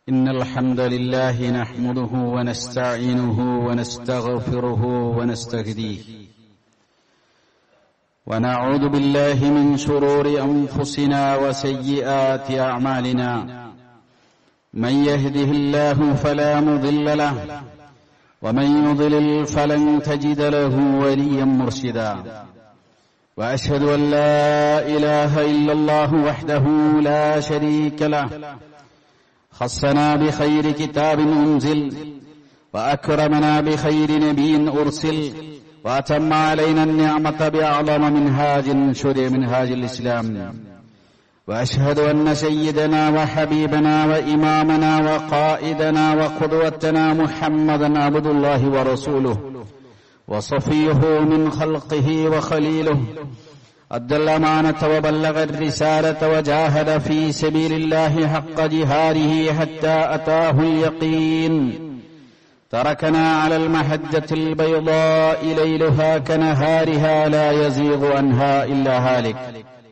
إن الحمد لله نحمده ونستعينه ونستغفره ونستهديه ونعوذ بالله من شرور أنفسنا وسيئات أعمالنا من يهده الله فلا مضل له ومن يضلل فلن تجد له وليا مرشدا وأشهد أن لا إله إلا الله وحده لا شريك له خصنا بخير كتاب أنزل وأكرمنا بخير نبي أرسل وأتم علينا النعمة بأعظم منهاج شرع منهاج الإسلام وأشهد أن سيدنا وحبيبنا وإمامنا وقائدنا وقدوتنا محمدا عبد الله ورسوله وصفيه من خلقه وخليله أدى الأمانة وبلغ الرسالة وجاهد في سبيل الله حق جهاده حتى أتاه اليقين تركنا على المحجة البيضاء ليلها كنهارها لا يزيغ عنها إلا هالك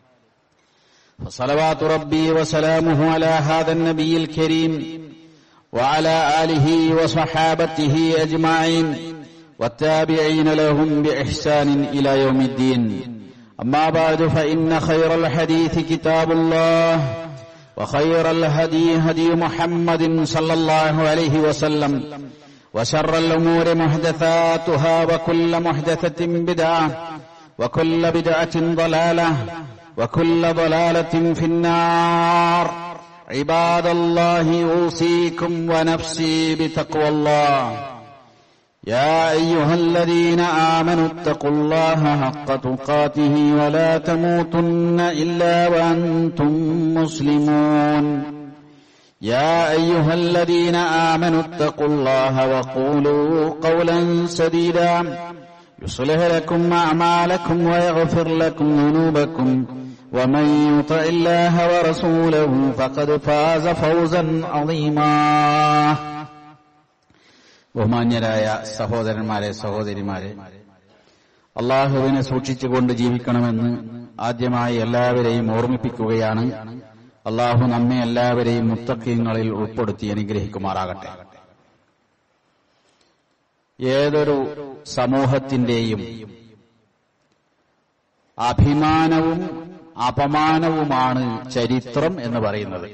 فصلوات ربي وسلامه على هذا النبي الكريم وعلى آله وصحابته أجمعين والتابعين لهم بإحسان إلى يوم الدين أما بعد فإن خير الحديث كتاب الله وخير الهدي هدي محمد صلى الله عليه وسلم وشر الأمور محدثاتها وكل محدثة بدعة وكل بدعة ضلالة وكل ضلالة في النار عباد الله أوصيكم ونفسي بتقوى الله يا أيها الذين آمنوا اتقوا الله حق تقاته ولا تموتن إلا وأنتم مسلمون يا أيها الذين آمنوا اتقوا الله وقولوا قولا سديدا يصلح لكم أعمالكم ويغفر لكم ذنوبكم ومن يطع الله ورسوله فقد فاز فوزا عظيما ബഹുമാന്യരായ സഹോദരന്മാരെ സഹോദരിമാരെ അള്ളാഹുവിനെ സൂക്ഷിച്ചുകൊണ്ട് ജീവിക്കണമെന്ന് ആദ്യമായി എല്ലാവരെയും ഓർമ്മിപ്പിക്കുകയാണ് അള്ളാഹു നമ്മെ എല്ലാവരെയും മുത്തക്കീങ്ങളിൽ ഉൾപ്പെടുത്തി അനുഗ്രഹിക്കുമാറാകട്ടെ ഏതൊരു സമൂഹത്തിന്റെയും അഭിമാനവും അപമാനവുമാണ് ചരിത്രം എന്ന് പറയുന്നത്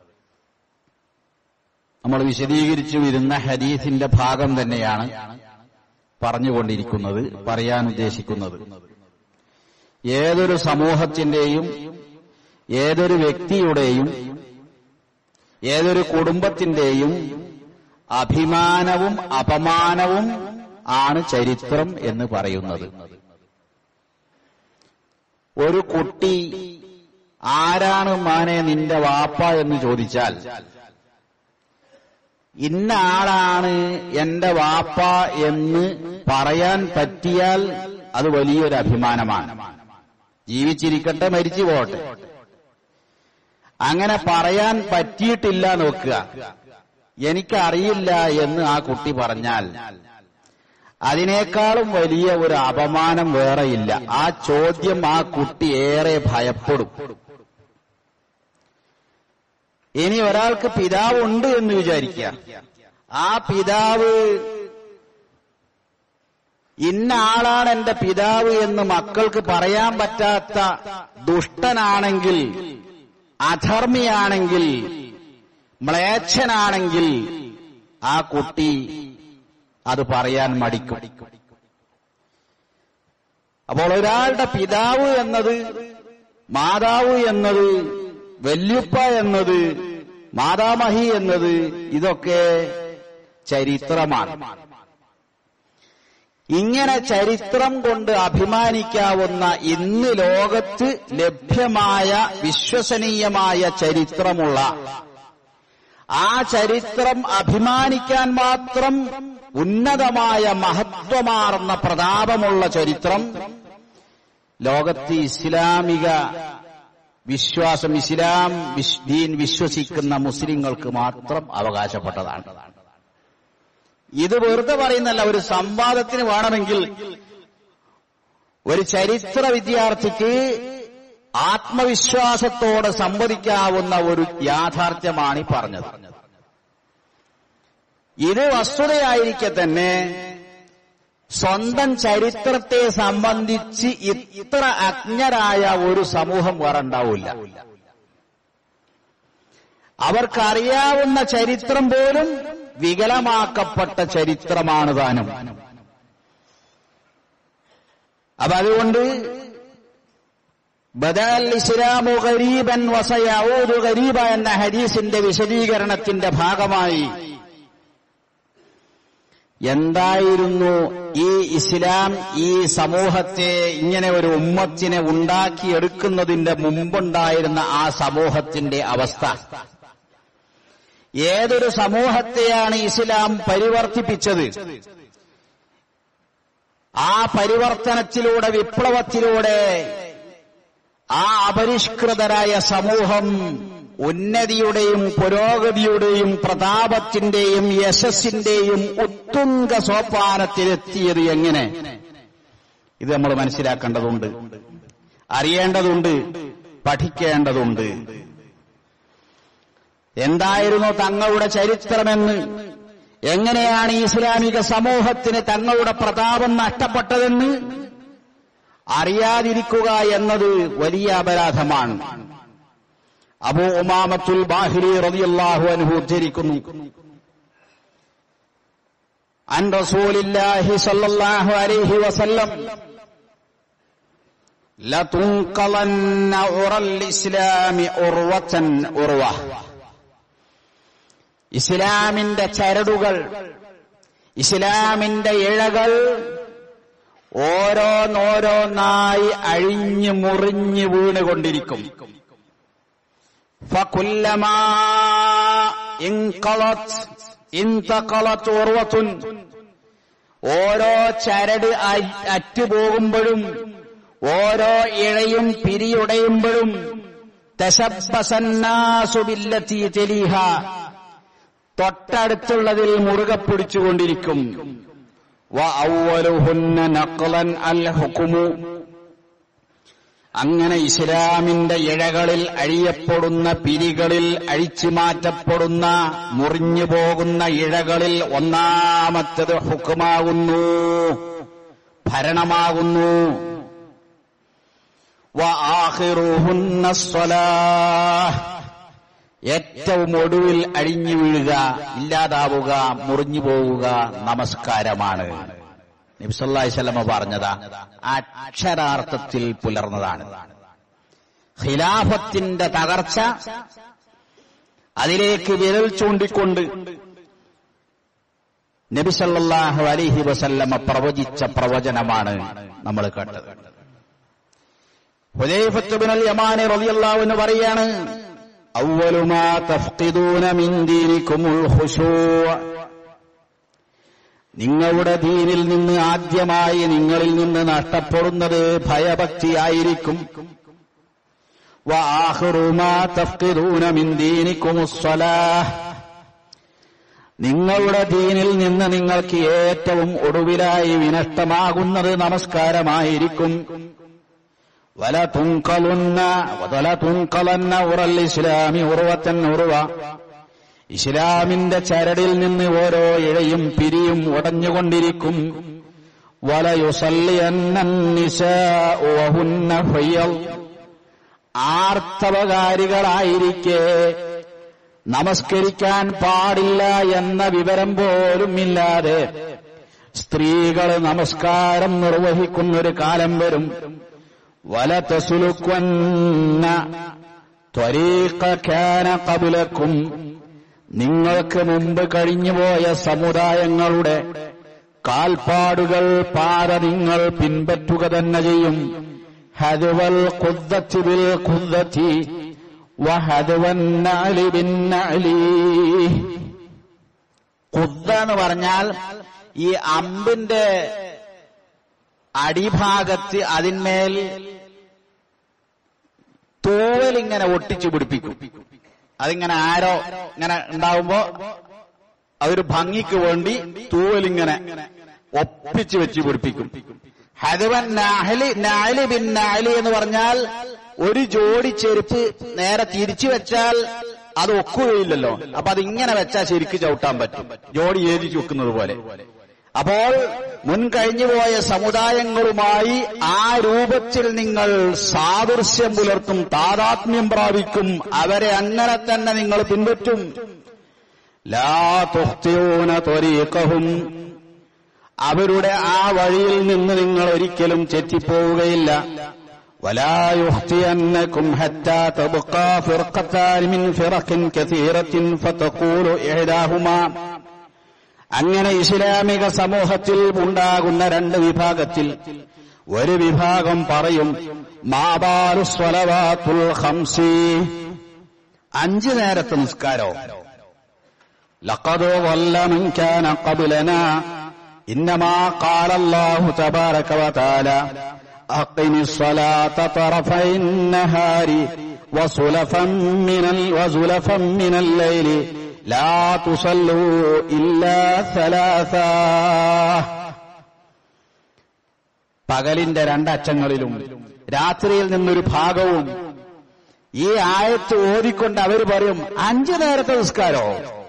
നമ്മൾ വിശദീകരിച്ചു വരുന്ന ഹദീസിന്റെ ഭാഗം തന്നെയാണ് പറഞ്ഞുകൊണ്ടിരിക്കുന്നത് പറയാൻ ഉദ്ദേശിക്കുന്നത് ഏതൊരു സമൂഹത്തിന്റെയും ഏതൊരു വ്യക്തിയുടെയും ഏതൊരു കുടുംബത്തിന്റെയും അഭിമാനവും അപമാനവും ആണ് ചരിത്രം എന്ന് പറയുന്നത് ഒരു കുട്ടി ആരാണ് മാനെ നിന്റെ വാപ്പ എന്ന് ചോദിച്ചാൽ ഇന്ന ആളാണ് എന്റെ വാപ്പ എന്ന് പറയാൻ പറ്റിയാൽ അത് വലിയൊരു അഭിമാനമാണ് ജീവിച്ചിരിക്കട്ടെ മരിച്ചു പോട്ടെ അങ്ങനെ പറയാൻ പറ്റിയിട്ടില്ല നോക്കുക എനിക്കറിയില്ല എന്ന് ആ കുട്ടി പറഞ്ഞാൽ അതിനേക്കാളും വലിയ ഒരു അപമാനം വേറെയില്ല ആ ചോദ്യം ആ കുട്ടി ഏറെ ഭയപ്പെടും ഇനി ഒരാൾക്ക് പിതാവ് ഉണ്ട് എന്ന് വിചാരിക്കുക ആ പിതാവ് ഇന്ന ആളാണ് എന്റെ പിതാവ് എന്ന് മക്കൾക്ക് പറയാൻ പറ്റാത്ത ദുഷ്ടനാണെങ്കിൽ അധർമ്മിയാണെങ്കിൽ മ്ലേച്ഛനാണെങ്കിൽ ആ കുട്ടി അത് പറയാൻ മടിക്കും അപ്പോൾ ഒരാളുടെ പിതാവ് എന്നത് മാതാവ് എന്നത് വല്യുപ്പ എന്നത് മാതാമഹി എന്നത് ഇതൊക്കെ ചരിത്രമാണ് ഇങ്ങനെ ചരിത്രം കൊണ്ട് അഭിമാനിക്കാവുന്ന ഇന്ന് ലോകത്ത് ലഭ്യമായ വിശ്വസനീയമായ ചരിത്രമുള്ള ആ ചരിത്രം അഭിമാനിക്കാൻ മാത്രം ഉന്നതമായ മഹത്വമാർന്ന പ്രതാപമുള്ള ചരിത്രം ലോകത്ത് ഇസ്ലാമിക വിശ്വാസം ഇസ്ലാം ദീൻ വിശ്വസിക്കുന്ന മുസ്ലിങ്ങൾക്ക് മാത്രം അവകാശപ്പെട്ടതാണ് ഇത് വെറുതെ പറയുന്നല്ല ഒരു സംവാദത്തിന് വേണമെങ്കിൽ ഒരു ചരിത്ര വിദ്യാർത്ഥിക്ക് ആത്മവിശ്വാസത്തോടെ സംവദിക്കാവുന്ന ഒരു യാഥാർത്ഥ്യമാണ് ഈ പറഞ്ഞത് ഇത് വസ്തുതയായിരിക്കെ തന്നെ സ്വന്തം ചരിത്രത്തെ സംബന്ധിച്ച് ഇത്ര അജ്ഞരായ ഒരു സമൂഹം വേറെ ഉണ്ടാവില്ല അവർക്കറിയാവുന്ന ചരിത്രം പോലും വികലമാക്കപ്പെട്ട ചരിത്രമാണ് താനും അപ്പൊ അതുകൊണ്ട് ബദൽ ഇസ്ലാമു ഗരീബൻ വസയഊദു ഗരീബ എന്ന ഹദീസിന്റെ വിശദീകരണത്തിന്റെ ഭാഗമായി എന്തായിരുന്നു ഈ ഇസ്ലാം ഈ സമൂഹത്തെ ഇങ്ങനെ ഒരു ഉമ്മത്തിനെ ഉണ്ടാക്കിയെടുക്കുന്നതിന്റെ മുമ്പുണ്ടായിരുന്ന ആ സമൂഹത്തിന്റെ അവസ്ഥ ഏതൊരു സമൂഹത്തെയാണ് ഇസ്ലാം പരിവർത്തിപ്പിച്ചത് ആ പരിവർത്തനത്തിലൂടെ വിപ്ലവത്തിലൂടെ ആ അപരിഷ്കൃതരായ സമൂഹം ഉന്നതിയുടെയും പുരോഗതിയുടെയും പ്രതാപത്തിന്റെയും യശസ്സിന്റെയും ഉത്തുംഗ സോപാനത്തിലെത്തിയത് എങ്ങനെ ഇത് നമ്മൾ മനസ്സിലാക്കേണ്ടതുണ്ട് അറിയേണ്ടതുണ്ട് പഠിക്കേണ്ടതുണ്ട് എന്തായിരുന്നു തങ്ങളുടെ ചരിത്രമെന്ന് എങ്ങനെയാണ് ഈ ഇസ്ലാമിക സമൂഹത്തിന് തങ്ങളുടെ പ്രതാപം നഷ്ടപ്പെട്ടതെന്ന് അറിയാതിരിക്കുക എന്നത് വലിയ അപരാധമാണ് അബൂ ഉമാമത്തുൽ ബാഹിരി റളിയല്ലാഹു അൻഹു ഉദ്ധരിക്കുന്നു അൻ റസൂലില്ലാഹി സ്വല്ലല്ലാഹു അലൈഹി വസല്ലം ലതുൻഖലന്ന ഉറൽ ഇസ്ലാമി ഉർവതൻ ഉർവ ഇസ്ലാമിന്റെ ചരടുകൾ ഇസ്ലാമിന്റെ ഇഴകൾ ഓരോന്നോരോന്നായി അഴിഞ്ഞു മുറിഞ്ഞു വീണുകൊണ്ടിരിക്കും فكلما انقلت انتقلت ഉർവത്തുൻ ഓരോ ചരട് അ- അറ്റുപോകുമ്പോഴും ഓരോ ഇഴയും പിരിയുടയുമ്പോഴും തശബ്ബസന്നാസുബില്ലത്തി തെലീഹ തൊട്ടടുത്തുള്ളതിൽ മുറുകെ പിടിച്ചുകൊണ്ടിരിക്കും വ ഔവലുഹുന്ന നഖ്ലൻ അൽ ഹുക്കുമു അങ്ങനെ ഇസ്ലാമിന്റെ ഇഴകളിൽ അഴിയപ്പെടുന്ന പിരികളിൽ അഴിച്ചു മാറ്റപ്പെടുന്ന മുറിഞ്ഞു പോകുന്ന ഇഴകളിൽ ഒന്നാമത്തത് ഹുക്കുമാകുന്നു ഭരണമാകുന്നു വ ആഖിറുഹുന്ന സ്വലാഹ്. ഏറ്റവും ഒടുവിൽ അഴിഞ്ഞു വീഴുക ഇല്ലാതാവുക മുറിഞ്ഞു പോവുക നമസ്കാരമാണ് നബിസല്ലാഹി സ്വലമ പറഞ്ഞതാ അക്ഷരാർത്ഥത്തിൽ പുലർന്നതാണ് ഖിലാഫത്തിന്റെ തകർച്ച അതിലേക്ക് വിരൽ ചൂണ്ടിക്കൊണ്ട് നബിസല്ലാഹു അലിഹി വസല്ലമ പ്രവചിച്ച പ്രവചനമാണ് നമ്മൾ കേട്ടത് ഹുദൈഫത്തുബിനൽ യമാനി റളിയല്ലാഹു എന്ന് പറയാണ് അവലുമാ തഫ്ഖിദൂന മിൻ ദീനിക്കുമുൽ ഖുശൂ' നിങ്ങളുടെ ദീനിൽ നിന്ന് ആദ്യമായി നിങ്ങളിൽ നിന്ന് നഷ്ടപ്പെടുന്നത് ഭയഭക്തിയായിരിക്കും وآخر ما تفقدون من دينكم الصلاة നിങ്ങളുടെ ദീനിൽ നിന്ന് നിങ്ങൾക്ക് ഏറ്റവും ഒടുവിലായി വിനഷ്ടമാകുന്നത് നമസ്കാരമായിരിക്കും വല തുങ്കലുന്ന വല തുങ്കലന്ന ഉറൽ ഇസ്ലാമി ഉറവത്തൻ ഉറവ ഇസ്ലാമിന്റെ ചരടിൽ നിന്ന് ഓരോ ഇഴയും പിരിയും ഉടഞ്ഞുകൊണ്ടിരിക്കും വലയുസല്ലിയന്ന ഫയ്യൽ ആർത്തവകാരികളായിരിക്കെ നമസ്കരിക്കാൻ പാടില്ല എന്ന വിവരം പോലും ഇല്ലാതെ സ്ത്രീകൾ നമസ്കാരം നിർവഹിക്കുന്ന ഒരു കാലം വരും വലതസുലുക്കൊന്ന ത്വരീഖാന കബുലക്കും നിങ്ങൾക്ക് മുമ്പ് കഴിഞ്ഞുപോയ സമുദായങ്ങളുടെ കാൽപ്പാടുകൾ പാത നിങ്ങൾ പിൻപറ്റുക തന്നെ ചെയ്യും ഹതുവൽ കുദ്ദത്തി ബിൽ കുദ്ദത്തി വഹതുവൻ നഅലി ബിൻ നഅലി കുദ്ദ എന്ന് പറഞ്ഞാൽ ഈ അമ്പിന്റെ അടിഭാഗത്ത് അതിന്മേൽ തൂവൽ ഇങ്ങനെ ഒട്ടിച്ചു പിടിപ്പിക്കും അതിങ്ങനെ ആരോ ഇങ്ങനെ ഉണ്ടാവുമ്പോ അതൊരു ഭംഗിക്ക് വേണ്ടി തൂവലിങ്ങനെ ഒപ്പിച്ചു വെച്ച് പിടിപ്പിക്കും ഹതുവൻ നാഹലി നാലി ബിൻ നാലി എന്ന് പറഞ്ഞാൽ ഒരു ജോഡി ചെരുപ്പ് നേരെ തിരിച്ചു വെച്ചാൽ അത് ഒക്കുകയില്ലല്ലോ അപ്പൊ അത് ഇങ്ങനെ വെച്ചാൽ ശരിക്ക് ചവിട്ടാൻ പറ്റും ജോഡി ഏതി ചുക്കുന്നത് പോലെ അപ്പോൾ മുൻകഴിഞ്ഞുപോയ സമുദായങ്ങളുമായി ആ രൂപത്തിൽ നിങ്ങൾ സാദൃശ്യം പുലർത്തും താതാത്മ്യം പ്രാപിക്കും അവരെ അങ്ങനെ തന്നെ നിങ്ങൾ പിൻപറ്റും ലാ തുഹ്തിയൂന ത്വരീഖഹും അവരുടെ ആ വഴിയിൽ നിന്ന് നിങ്ങൾ ഒരിക്കലും തെറ്റിപ്പോവുകയില്ല ولا يخطئنكم حتى تبقى فرقتان من فرق كثيرة فتقول إحداهما അങ്ങനെ ഇസ്ലാമിക സമൂഹത്തിൽ ഉണ്ടാകുന്ന രണ്ട് വിഭാഗത്തിൽ ഒരു വിഭാഗം പറയും മാബാലു സ്വലവാത്തുൽ ഹംസി അഞ്ചു നേരത്തെ നിസ്കാരോ ലഖദ് ضل من كان قبلنا إنما قال الله تبارك وتعالى أقم الصلاة طرفي النهار وصلفا من ال... وزلفا من الليل لا تصلوا إلا ثلاثا പകലിന്റെ രണ്ടറ്റങ്ങളിലും രാത്രിയിൽ നിന്നൊരു ഭാഗവും ഈ ആയത്ത് ഓതിക്കൊണ്ട് അവർ പറയും അഞ്ചു നേരത്തെ നിസ്കാരോ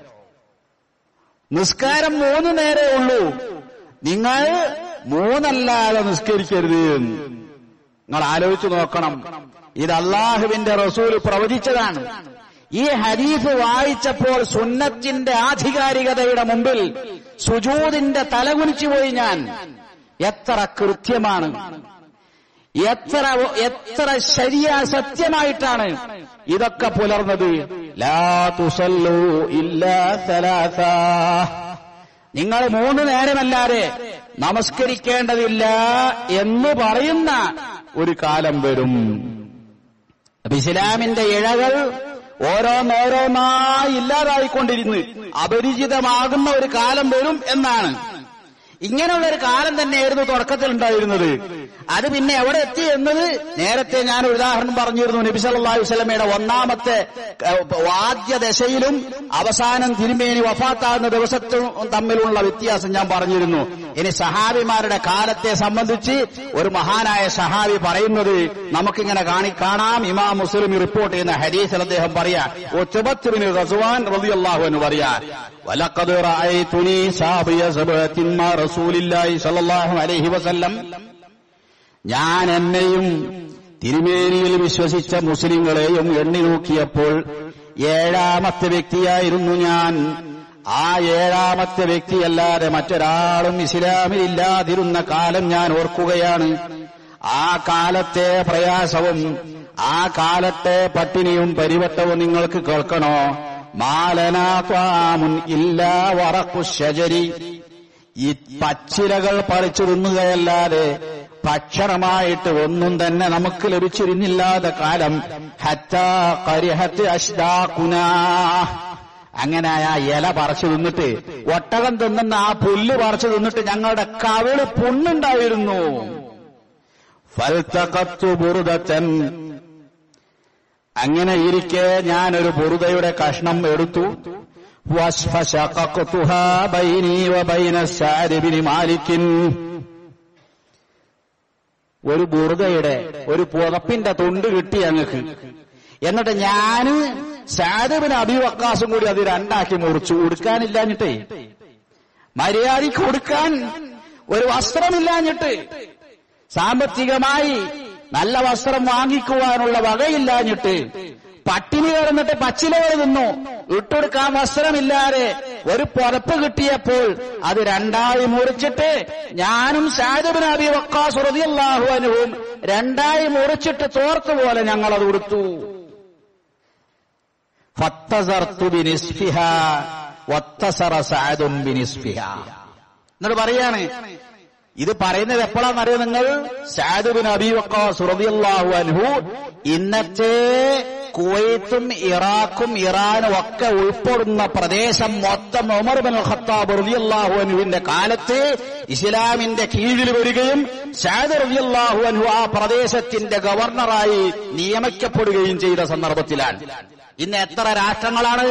നിസ്കാരം മൂന്ന് നേരേ ഉള്ളൂ നിങ്ങൾ മൂന്നല്ലാതെ നിസ്കരിക്കരുത് നിങ്ങൾ ആലോചിച്ചു നോക്കണം ഇത് അള്ളാഹുവിന്റെ റസൂല് പ്രവചിച്ചതാണ് ഈ ഹരീഫ് വായിച്ചപ്പോൾ സുന്നത്തിന്റെ ആധികാരികതയുടെ മുമ്പിൽ സുജൂദിന്റെ തലകുനിച്ചുപോയി ഞാൻ എത്ര കൃത്യമാണ് എത്ര എത്ര ശരിയാ സത്യമായിട്ടാണ് ഇതൊക്കെ പുലർന്നത് ലാ തുസല്ലു ഇല്ലാ സലാസ നിങ്ങൾ മൂന്ന് നേരമല്ലാതെ നമസ്കരിക്കേണ്ടതില്ല എന്ന് പറയുന്ന ഒരു കാലം വരും അപ്പൊ ഇസ്ലാമിന്റെ ഇഴകൾ ഓരോന്നോരോന്നായി ഇല്ലാതായിക്കൊണ്ടിരുന്ന് അപരിചിതമാകുന്ന ഒരു കാലം വരും എന്നാണ് ഇങ്ങനെയുള്ള ഒരു കാലം തന്നെയായിരുന്നു തുടക്കത്തിൽ ഉണ്ടായിരുന്നത് അത് പിന്നെ എവിടെ എത്തി എന്നത് നേരത്തെ ഞാൻ ഒരു ഉദാഹരണം പറഞ്ഞിരുന്നു നബി സല്ലല്ലാഹു അലൈഹി വസല്ലമയുടെ ഒന്നാമത്തെ ആദ്യ ദശയിലും അവസാനം തിരുമേനി വഫാത്താകുന്ന ദിവസത്തും തമ്മിലുള്ള വ്യത്യാസം ഞാൻ പറഞ്ഞിരുന്നു ഇനി സഹാബിമാരുടെ കാലത്തെ സംബന്ധിച്ച് ഒരു മഹാനായ സഹാബി പറയുന്നത് നമുക്കിങ്ങനെ കാണി കാണാം ഇമാം മുസ്ലിം റിപ്പോർട്ട് ചെയ്യുന്ന ഹദീസിൽ അദ്ദേഹം പറയാ ഒത്തുബത്തുബിന് റസുവാൻ റളിയല്ലാഹു അൻഹു പറയാ ولقد رأيتني سابي سبعة مع رسول الله صلى الله عليه وسلم ഞാൻ എന്നെയും തിരുമേനിയിൽ വിശ്വസിച്ച മുസ്ലിങ്ങളെയും എണ്ണി നോക്കിയപ്പോൾ ഏഴാമത്തെ വ്യക്തിയായിരുന്നു ഞാൻ ആ ഏഴാമത്തെ വ്യക്തിയല്ലാതെ മറ്റൊരാളും ഇസ്ലാമിൽ ഇല്ലാതിരുന്ന കാലം ഞാൻ ഓർക്കുകയാണ് ആ കാലത്തെ പ്രയാസവും ആ കാലത്തെ പട്ടിണിയും പരിവട്ടവും നിങ്ങൾക്ക് കേൾക്കണോ മാലനാത്വാമുൻ ഇല്ലാ വറക്കുശരി ഈ പച്ചിലകൾ പറിച്ചു തിന്നുകയല്ലാതെ ഭക്ഷണമായിട്ട് ഒന്നും തന്നെ നമുക്ക് ലഭിച്ചിരുന്നില്ലാത്ത കാലം ഹറ്റാ കരിഹത്ത് അഷ്ടാകുന അങ്ങനെ ആ ഇല പറിച്ചു തിന്നിട്ട് ഒട്ടകം തിന്നുന്ന ആ പുല്ല് പറിച്ചു തിന്നിട്ട് ഞങ്ങളുടെ കവിള് പുണ്ണുണ്ടായിരുന്നു ഫൽത്തക്കത്തു ബുറുദത്തൻ അങ്ങനെ ഇരിക്കെ ഞാനൊരു ബുറുദയുടെ കഷ്ണം എടുത്തു وَشَقَقْتُهَا بَيْنِي وَبَيْنَ سَعْدِ بِنِ مَالِكٍ ഒരു ബുറുദയുടെ ഒരു പുതപ്പിന്റെ തൊണ്ട് കിട്ടി ഞങ്ങൾക്ക് എന്നിട്ട് ഞാന് സാദബിന് അഭിവക്കാസും കൂടി അത് രണ്ടാക്കി മുറിച്ചു ഉടുക്കാനില്ലാഞ്ഞിട്ടേ മര്യാദയ്ക്ക് കൊടുക്കാൻ ഒരു വസ്ത്രമില്ലാഞ്ഞിട്ട് സാമ്പത്തികമായി നല്ല വസ്ത്രം വാങ്ങിക്കുവാനുള്ള വകയില്ലാഞ്ഞിട്ട് പട്ടിണി കിടന്നിട്ട് പച്ചിലകൾ നിന്നു ഇട്ടുകൊടുക്കാൻ വസ്ത്രമില്ലാതെ ഒരു പുറപ്പ് കിട്ടിയപ്പോൾ അത് രണ്ടായി മുറിച്ചിട്ട് ഞാനും ഷാജബിൻ അബി വക്കാസ് റളിയല്ലാഹു അൻഹുവും രണ്ടായി മുറിച്ചിട്ട് തോർത്ത് പോലെ ഞങ്ങൾ അത് കൊടുത്തു ഫത്തസർതു ബിനിസ്ഫിഹ വത്തസറ സഅദും ബിനിസ്ഫിഹ എന്നിട്ട് പറയാണ് ഇത് പറയുന്നത് എപ്പോഴാണെന്നറിയോ നിങ്ങൾ സാദുബിൻ അബി വക്കാസ് റളിയല്ലാഹു അൻഹു ഇന്നത്തെ കുവൈത്തും ഇറാഖും ഇറാനും ഒക്കെ ഉൾപ്പെടുന്ന പ്രദേശം മൊത്തം ഉമർ ബിൻ ഖത്താബ് റളിയല്ലാഹു അൻഹുവിന്റെ കാലത്ത് ഇസ്ലാമിന്റെ കീഴിൽ വരികയും സാദ് റളിയല്ലാഹു അൻഹു ആ പ്രദേശത്തിന്റെ ഗവർണറായി നിയമിക്കപ്പെടുകയും ചെയ്ത സന്ദർഭത്തിലാണ് ഇന്ന് എത്ര രാഷ്ട്രങ്ങളാണ്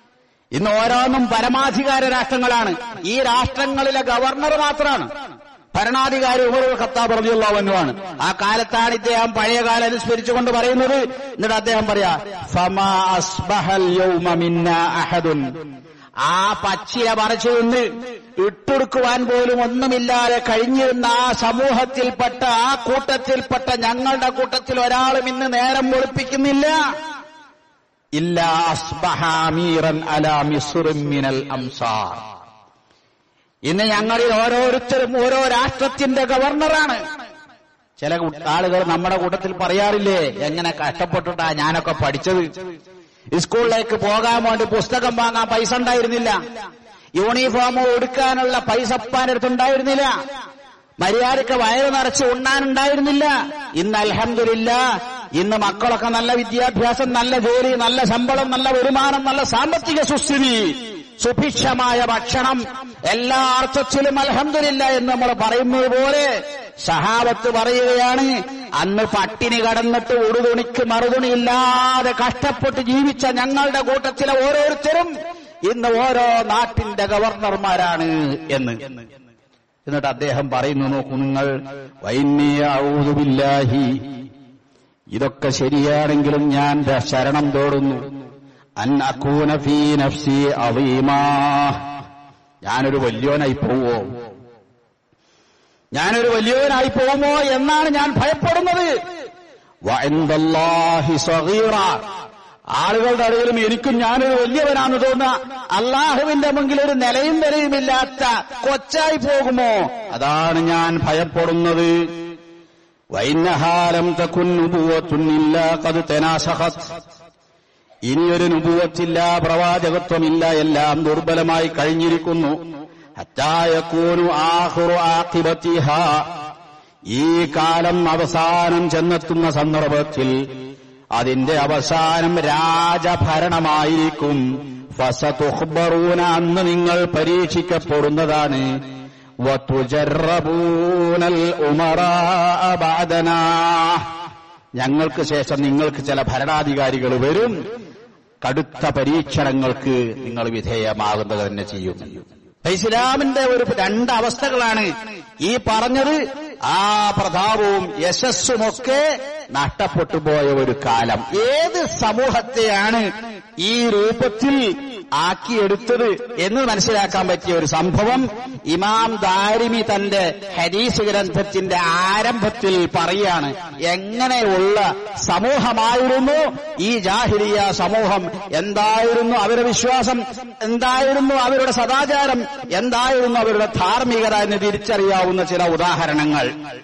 ഇന്ന് ഓരോന്നും പരമാധികാര രാഷ്ട്രങ്ങളാണ് ഈ രാഷ്ട്രങ്ങളിലെ ഗവർണർ മാത്രമാണ് ഭരണാധികാരി ഉമർ ഖത്താബ് റളിയല്ലാഹുവാണ് ആ കാലത്താണ് ഇദ്ദേഹം പഴയ കാലം അനുസ്മരിച്ചുകൊണ്ട് പറയുന്നത് എന്നിട്ട് അദ്ദേഹം പറയാ ഫമാ അസ്ബഹൽ യൗമ മിന്നാ അഹദുൻ ആ പച്ചില പറിച്ചു നിന്ന് ഇട്ടൊടുക്കുവാൻ പോലും ഒന്നുമില്ലാതെ കഴിഞ്ഞിരുന്ന ആ സമൂഹത്തിൽപ്പെട്ട ആ കൂട്ടത്തിൽപ്പെട്ട ഞങ്ങളുടെ കൂട്ടത്തിൽ ഒരാളും ഇന്ന് നേരം വെളുപ്പിക്കുന്നില്ല ഇല്ല അസ്ബഹാമീറൻ അലാ മിസ്റും മിനൽ അംസാർ ഇന്ന് ഞങ്ങളിൽ ഓരോരുത്തരും ഓരോ രാഷ്ട്രത്തിന്റെ ഗവർണറാണ് ചില കു- ആളുകൾ നമ്മുടെ കൂട്ടത്തിൽ പറയാറില്ലേ എങ്ങനെ കഷ്ടപ്പെട്ടിട്ടാ ഞാനൊക്കെ പഠിച്ചത് സ്കൂളിലേക്ക് പോകാൻ വേണ്ടി പുസ്തകം വാങ്ങാൻ പൈസ ഉണ്ടായിരുന്നില്ല യൂണിഫോം എടുക്കാനുള്ള പൈസ അപ്പാനടുത്തുണ്ടായിരുന്നില്ല മര്യാദക്ക് വയറ് നിറച്ച് ഉണ്ണാനുണ്ടായിരുന്നില്ല ഇന്ന് അൽഹംദുലില്ല ഇന്ന് മക്കളൊക്കെ നല്ല വിദ്യാഭ്യാസം നല്ല ജോലി നല്ല ശമ്പളം നല്ല വരുമാനം നല്ല സാമ്പത്തിക സുസ്ഥിതി സുഭിക്ഷമായ ഭക്ഷണം എല്ലാ അർത്ഥത്തിലും അൽഹംദുലില്ല എന്ന് നമ്മൾ പറയുന്നത് പോലെ സഹാബത്ത് പറയുകയാണ് അന്ന് പട്ടിണി കടന്നിട്ട് ഉടുതുണിക്ക് മറുതുണിയില്ലാതെ കഷ്ടപ്പെട്ട് ജീവിച്ച ഞങ്ങളുടെ കൂട്ടത്തിലെ ഓരോരുത്തരും ഇന്ന് ഓരോ നാട്ടിന്റെ ഗവർണർമാരാണ് എന്ന് എന്നിട്ട് അദ്ദേഹം പറയുന്നു നോക്കൂ നിങ്ങൾ വൈന്യാവൂതുബില്ലാഹി ഇതൊക്കെ ശരിയാണെങ്കിലും ഞാൻ ദ ശരണം തോടുന്നു അൻ അക്കൂന ഫീ നഫ്സി അവീമാ ഞാനൊരു വലിയോനായി പോവോ ഞാനൊരു വലിയവനായി പോകുമോ എന്നാണ് ഞാൻ ഭയപ്പെടുന്നത് വഇൻദല്ലാഹി സഗീറ. ആളുകളുടെ ഇടയിലും എനിക്കും ഞാനൊരു വലിയവനാണെന്ന് തോന്നുക അള്ളാഹുവിന്റെ മുമ്പിൽ ഒരു നിലയും വിലയുമില്ലാത്ത കൊച്ചായി പോകുമോ അതാണ് ഞാൻ ഭയപ്പെടുന്നത് വൈനഹാലം തക്കുൻ നുബുവത്തുന്നില്ല കത് തെനാസഹത് ഇനിയൊരു നുപൂവത്തില്ല പ്രവാചകത്വമില്ല എല്ലാം ദുർബലമായി കഴിഞ്ഞിരിക്കുന്നു ഹത്തായക്കൂനു ആഹുറു ആഖിബത്തിഹ ഈ കാലം അവസാനം ചെന്നെത്തുന്ന സന്ദർഭത്തിൽ അതിന്റെ അവസാനം രാജഭരണമായിരിക്കും ഫസതുഖ്ബറൂന അന്ന് നിങ്ങൾ പരീക്ഷിക്കപ്പെടുന്നതാണ് വതുജറബൂനൽ ഉമറാഅ ബഅദനാ ഞങ്ങൾക്ക് ശേഷം നിങ്ങൾക്ക് ചില ഭരണാധികാരികൾ വരും കടുത്ത പരീക്ഷണങ്ങൾക്ക് നിങ്ങൾ വിധേയമാകുന്നത് തന്നെ ചെയ്യും അപ്പൊ ഇസ്ലാമിന്റെ ഒരു രണ്ട് അവസ്ഥകളാണ് ഈ പറഞ്ഞത് ആ പ്രതാപവും യശസ്സുമൊക്കെ നഷ്ടപ്പെട്ടു പോയ ഒരു കാലം ഏത് സമൂഹത്തെയാണ് ഈ രൂപത്തിൽ ആക്കിയെടുത്തത് എന്ന് മനസ്സിലാക്കാൻ പറ്റിയ ഒരു സംഭവം ഇമാം ദാരിമി തന്റെ ഹരീസ് ഗ്രന്ഥത്തിന്റെ ആരംഭത്തിൽ പറയാണ് എങ്ങനെയുള്ള സമൂഹമായിരുന്നു ഈ ജാഹിരിയ സമൂഹം എന്തായിരുന്നു അവരുടെ വിശ്വാസം എന്തായിരുന്നു അവരുടെ സദാചാരം എന്തായിരുന്നു അവരുടെ ധാർമ്മികത എന്ന് തിരിച്ചറിയാവുന്ന ചില ഉദാഹരണങ്ങൾ